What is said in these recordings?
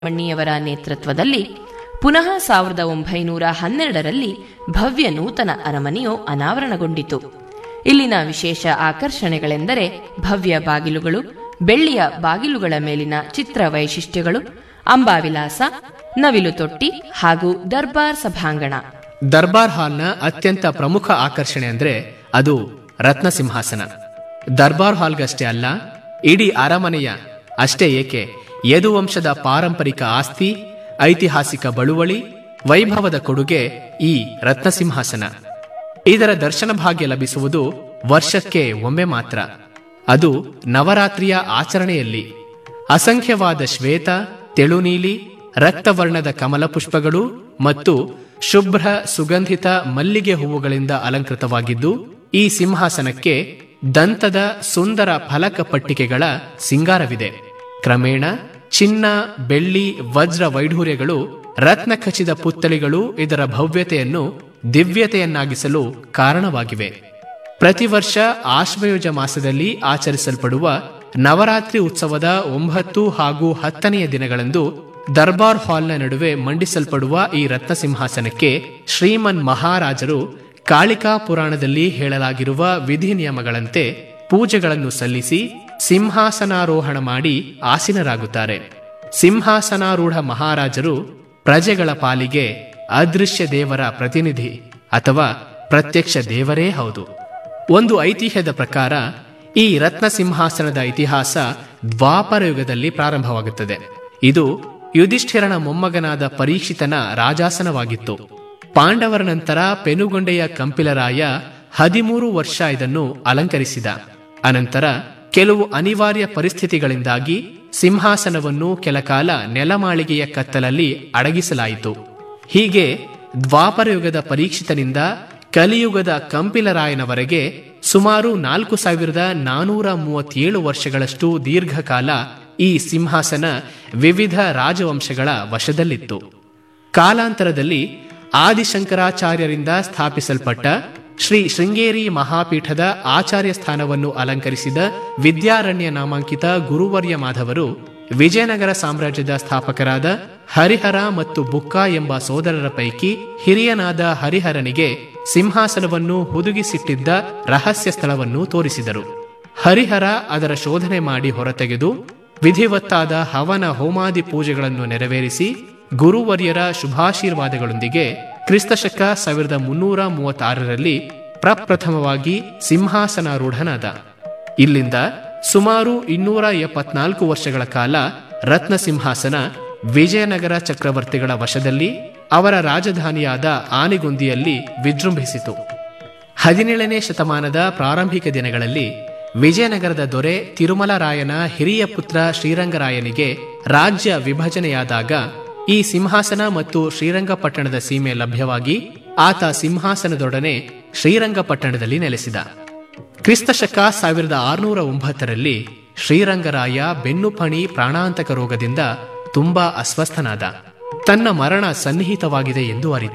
ಮಣ್ಣಿಯವರ ನೇತೃತ್ವದಲ್ಲಿ ಪುನಃ ಸಾವಿರದ ಒಂಬೈನೂರ ಹನ್ನೆರಡರಲ್ಲಿ ಭವ್ಯ ನೂತನ ಅರಮನೆಯು ಅನಾವರಣಗೊಂಡಿತು ಇಲ್ಲಿನ ವಿಶೇಷ ಆಕರ್ಷಣೆಗಳೆಂದರೆ ಭವ್ಯ ಬಾಗಿಲುಗಳು ಬೆಳ್ಳಿಯ ಬಾಗಿಲುಗಳ ಮೇಲಿನ ಚಿತ್ರ ವೈಶಿಷ್ಟ್ಯಗಳು ಅಂಬಾವಿಲಾಸ ನವಿಲು ತೊಟ್ಟಿ ಹಾಗೂ ದರ್ಬಾರ್ ಸಭಾಂಗಣ ದರ್ಬಾರ್ ಹಾಲ್ನ ಅತ್ಯಂತ ಪ್ರಮುಖ ಆಕರ್ಷಣೆ ಅಂದ್ರೆ ಅದು ರತ್ನ ಸಿಂಹಾಸನ ದರ್ಬಾರ್ ಹಾಲ್ಗಷ್ಟೇ ಅಲ್ಲ ಇಡೀ ಅರಮನೆಯ ಅಷ್ಟೇ ಏಕೆ ಯದುವಂಶದ ಪಾರಂಪರಿಕ ಆಸ್ತಿ ಐತಿಹಾಸಿಕ ಬಳುವಳಿ ವೈಭವದ ಕೊಡುಗೆ ಈ ರತ್ನ ಸಿಂಹಾಸನ ಇದರ ದರ್ಶನ ಭಾಗ್ಯ ಲಭಿಸುವುದು ವರ್ಷಕ್ಕೆ ಒಮ್ಮೆ ಮಾತ್ರ ಅದು ನವರಾತ್ರಿಯ ಆಚರಣೆಯಲ್ಲಿ ಅಸಂಖ್ಯವಾದ ಶ್ವೇತ ತೆಳುನೀಲಿ ರಕ್ತವರ್ಣದ ಕಮಲ ಪುಷ್ಪಗಳು ಮತ್ತು ಶುಭ್ರ ಸುಗಂಧಿತ ಮಲ್ಲಿಗೆ ಹೂವುಗಳಿಂದ ಅಲಂಕೃತವಾಗಿದ್ದು ಈ ಸಿಂಹಾಸನಕ್ಕೆ ದಂತದ ಸುಂದರ ಫಲಕ ಪಟ್ಟಿಕೆಗಳ ಸಿಂಗಾರವಿದೆ ಕ್ರಮೇಣ ಚಿನ್ನ ಬೆಳ್ಳಿ ವಜ್ರ ವೈಢೂರ್ಯಗಳು ರತ್ನ ಖಚಿತ ಪುತ್ತಳಿಗಳು ಇದರ ಭವ್ಯತೆಯನ್ನು ದಿವ್ಯತೆಯನ್ನಾಗಿಸಲು ಕಾರಣವಾಗಿವೆ ಪ್ರತಿ ವರ್ಷ ಆಶ್ವಯುಜ ಮಾಸದಲ್ಲಿ ಆಚರಿಸಲ್ಪಡುವ ನವರಾತ್ರಿ ಉತ್ಸವದ ಒಂಬತ್ತು ಹಾಗೂ ಹತ್ತನೆಯ ದಿನಗಳಂದು ದರ್ಬಾರ್ ಹಾಲ್ನ ನಡುವೆ ಮಂಡಿಸಲ್ಪಡುವ ಈ ರತ್ನ ಸಿಂಹಾಸನಕ್ಕೆ ಶ್ರೀಮನ್ ಮಹಾರಾಜರು ಕಾಳಿಕಾ ಪುರಾಣದಲ್ಲಿ ಹೇಳಲಾಗಿರುವ ವಿಧಿ ನಿಯಮಗಳಂತೆ ಪೂಜೆಗಳನ್ನು ಸಲ್ಲಿಸಿ ಸಿಂಹಾಸನಾರೋಹಣ ಮಾಡಿ ಆಸೀನರಾಗುತ್ತಾರೆ ಸಿಂಹಾಸನಾರೂಢ ಮಹಾರಾಜರು ಪ್ರಜೆಗಳ ಪಾಲಿಗೆ ಅದೃಶ್ಯ ದೇವರ ಪ್ರತಿನಿಧಿ ಅಥವಾ ಪ್ರತ್ಯಕ್ಷ ದೇವರೇ ಹೌದು ಒಂದು ಐತಿಹ್ಯದ ಪ್ರಕಾರ ಈ ರತ್ನ ಸಿಂಹಾಸನದ ಇತಿಹಾಸ ದ್ವಾಪರ ಯುಗದಲ್ಲಿ ಪ್ರಾರಂಭವಾಗುತ್ತದೆ ಇದು ಯುಧಿಷ್ಠಿರನ ಮೊಮ್ಮಗನಾದ ಪರೀಕ್ಷಿತನ ರಾಜಾಸನವಾಗಿತ್ತು ಪಾಂಡವರ ನಂತರ ಪೆನುಗೊಂಡೆಯ ಕಂಪಿಲರಾಯ ಹದಿಮೂರು ವರ್ಷ ಇದನ್ನು ಅಲಂಕರಿಸಿದ ಅನಂತರ ಕೆಲವು ಅನಿವಾರ್ಯ ಪರಿಸ್ಥಿತಿಗಳಿಂದಾಗಿ ಸಿಂಹಾಸನವನ್ನು ಕೆಲಕಾಲ ನೆಲಮಾಳಿಗೆಯ ಕತ್ತಲಲ್ಲಿ ಅಡಗಿಸಲಾಯಿತು ಹೀಗೆ ದ್ವಾಪರ ಯುಗದ ಪರೀಕ್ಷಿತನಿಂದ ಕಲಿಯುಗದ ಕಂಪಿಲರಾಯನವರೆಗೆ ಸುಮಾರು ನಾಲ್ಕು ಸಾವಿರದ ನಾನೂರ ಮೂವತ್ತೇಳು ವರ್ಷಗಳಷ್ಟು ದೀರ್ಘಕಾಲ ಈ ಸಿಂಹಾಸನ ವಿವಿಧ ರಾಜವಂಶಗಳ ವಶದಲ್ಲಿತ್ತು ಕಾಲಾಂತರದಲ್ಲಿ ಆದಿಶಂಕರಾಚಾರ್ಯರಿಂದ ಸ್ಥಾಪಿಸಲ್ಪಟ್ಟ ಶ್ರೀ ಶೃಂಗೇರಿ ಮಹಾಪೀಠದ ಆಚಾರ್ಯ ಸ್ಥಾನವನ್ನು ಅಲಂಕರಿಸಿದ ವಿದ್ಯಾರಣ್ಯ ನಾಮಾಂಕಿತ ಗುರುವರ್ಯ ಮಾಧವರು ವಿಜಯನಗರ ಸಾಮ್ರಾಜ್ಯದ ಸ್ಥಾಪಕರಾದ ಹರಿಹರ ಮತ್ತು ಬುಕ್ಕ ಎಂಬ ಸೋದರರ ಪೈಕಿ ಹಿರಿಯನಾದ ಹರಿಹರನಿಗೆ ಸಿಂಹಾಸನವನ್ನು ಹುದುಗಿಸಿಟ್ಟಿದ್ದ ರಹಸ್ಯ ಸ್ಥಳವನ್ನು ತೋರಿಸಿದರು ಹರಿಹರ ಅದರ ಶೋಧನೆ ಮಾಡಿ ಹೊರತೆಗೆದು ವಿಧಿವತ್ತಾದ ಹವನ ಹೋಮಾದಿ ಪೂಜೆಗಳನ್ನು ನೆರವೇರಿಸಿ ಗುರುವರ್ಯರ ಶುಭಾಶೀರ್ವಾದಗಳೊಂದಿಗೆ ಕ್ರಿಸ್ತಶಕ ಸಾವಿರದ ಮುನ್ನೂರ ಮೂವತ್ತಾರರಲ್ಲಿ ಪ್ರಪ್ರಥಮವಾಗಿ ಸಿಂಹಾಸನಾರೂಢನಾದ ಇಲ್ಲಿಂದ ಸುಮಾರು ಇನ್ನೂರ ಎಪ್ಪತ್ನಾಲ್ಕು ವರ್ಷಗಳ ಕಾಲ ರತ್ನ ಸಿಂಹಾಸನ ವಿಜಯನಗರ ಚಕ್ರವರ್ತಿಗಳ ವಶದಲ್ಲಿ ಅವರ ರಾಜಧಾನಿಯಾದ ಆನೆಗೊಂದಿಯಲ್ಲಿ ವಿಜೃಂಭಿಸಿತು ಹದಿನೇಳನೇ ಶತಮಾನದ ಪ್ರಾರಂಭಿಕ ದಿನಗಳಲ್ಲಿ ವಿಜಯನಗರದ ದೊರೆ ತಿರುಮಲರಾಯನ ಹಿರಿಯ ಪುತ್ರ ಶ್ರೀರಂಗರಾಯನಿಗೆ ರಾಜ್ಯ ವಿಭಜನೆಯಾದಾಗ ಈ ಸಿಂಹಾಸನ ಮತ್ತು ಶ್ರೀರಂಗಪಟ್ಟಣದ ಸೀಮೆ ಲಭ್ಯವಾಗಿ ಆತ ಸಿಂಹಾಸನದೊಡನೆ ಶ್ರೀರಂಗಪಟ್ಟಣದಲ್ಲಿ ನೆಲೆಸಿದ ಕ್ರಿಸ್ತಶಕ ಸಾವಿರದ ಆರುನೂರ ಒಂಬತ್ತರಲ್ಲಿ ಶ್ರೀರಂಗರಾಯ ಬೆನ್ನುಪಣಿ ಪ್ರಾಣಾಂತಕ ರೋಗದಿಂದ ತುಂಬಾ ಅಸ್ವಸ್ಥನಾದ ತನ್ನ ಮರಣ ಸನ್ನಿಹಿತವಾಗಿದೆ ಎಂದು ಅರಿತ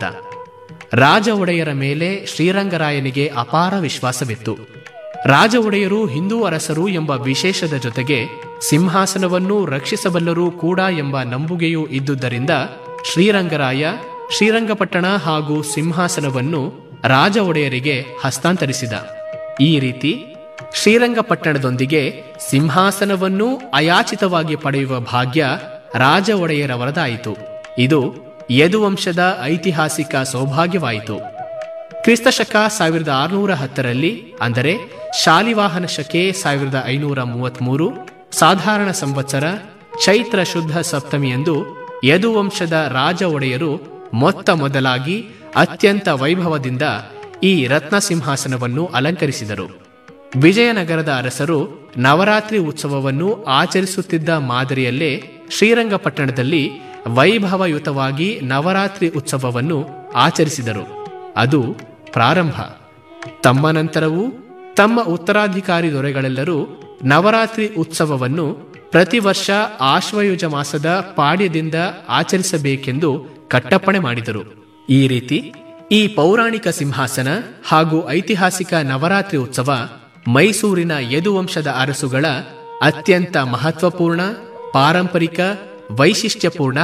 ರಾಜ ಒಡೆಯರ ಮೇಲೆ ಶ್ರೀರಂಗರಾಯನಿಗೆ ಅಪಾರ ವಿಶ್ವಾಸವಿತ್ತು ರಾಜ ಒಡೆಯರು ಹಿಂದೂ ಅರಸರು ಎಂಬ ವಿಶೇಷದ ಜೊತೆಗೆ ಸಿಂಹಾಸನವನ್ನು ರಕ್ಷಿಸಬಲ್ಲರೂ ಕೂಡ ಎಂಬ ನಂಬುಗೆಯೂ ಇದ್ದುದರಿಂದ ಶ್ರೀರಂಗರಾಯ ಶ್ರೀರಂಗಪಟ್ಟಣ ಹಾಗೂ ಸಿಂಹಾಸನವನ್ನು ರಾಜ ಒಡೆಯರಿಗೆ ಹಸ್ತಾಂತರಿಸಿದ ಈ ರೀತಿ ಶ್ರೀರಂಗಪಟ್ಟಣದೊಂದಿಗೆ ಸಿಂಹಾಸನವನ್ನೂ ಅಯಾಚಿತವಾಗಿ ಪಡೆಯುವ ಭಾಗ್ಯ ರಾಜ ಒಡೆಯರವರದಾಯಿತು ಇದು ಯದುವಂಶದ ಐತಿಹಾಸಿಕ ಸೌಭಾಗ್ಯವಾಯಿತು ಕ್ರಿಸ್ತಶಕ ಸಾವಿರದ ಆರುನೂರ ಹತ್ತರಲ್ಲಿ ಅಂದರೆ ಶಾಲಿವಾಹನ ಶಕೆ ಸಾವಿರದ ಐನೂರ ಮೂವತ್ಮೂರು ಸಾಧಾರಣ ಸಂವತ್ಸರ ಚೈತ್ರ ಶುದ್ಧ ಸಪ್ತಮಿಯಂದು ಯದುವಂಶದ ರಾಜ ಒಡೆಯರು ಮೊತ್ತ ಮೊದಲಾಗಿ ಅತ್ಯಂತ ವೈಭವದಿಂದ ಈ ರತ್ನ ಸಿಂಹಾಸನವನ್ನು ಅಲಂಕರಿಸಿದರು ವಿಜಯನಗರದ ಅರಸರು ನವರಾತ್ರಿ ಉತ್ಸವವನ್ನು ಆಚರಿಸುತ್ತಿದ್ದ ಮಾದರಿಯಲ್ಲೇ ಶ್ರೀರಂಗಪಟ್ಟಣದಲ್ಲಿ ವೈಭವಯುತವಾಗಿ ನವರಾತ್ರಿ ಉತ್ಸವವನ್ನು ಆಚರಿಸಿದರು ಅದು ಪ್ರಾರಂಭ ತಮ್ಮ ನಂತರವೂ ತಮ್ಮ ಉತ್ತರಾಧಿಕಾರಿ ದೊರೆಗಳೆಲ್ಲರೂ ನವರಾತ್ರಿ ಉತ್ಸವವನ್ನು ಪ್ರತಿ ವರ್ಷ ಆಶ್ವಯುಜ ಮಾಸದ ಪಾಡ್ಯದಿಂದ ಆಚರಿಸಬೇಕೆಂದು ಕಟ್ಟಪ್ಪಣೆ ಮಾಡಿದರು ಈ ರೀತಿ ಈ ಪೌರಾಣಿಕ ಸಿಂಹಾಸನ ಹಾಗೂ ಐತಿಹಾಸಿಕ ನವರಾತ್ರಿ ಉತ್ಸವ ಮೈಸೂರಿನ ಯದುವಂಶದ ಅರಸುಗಳ ಅತ್ಯಂತ ಮಹತ್ವಪೂರ್ಣ ಪಾರಂಪರಿಕ ವೈಶಿಷ್ಟ್ಯಪೂರ್ಣ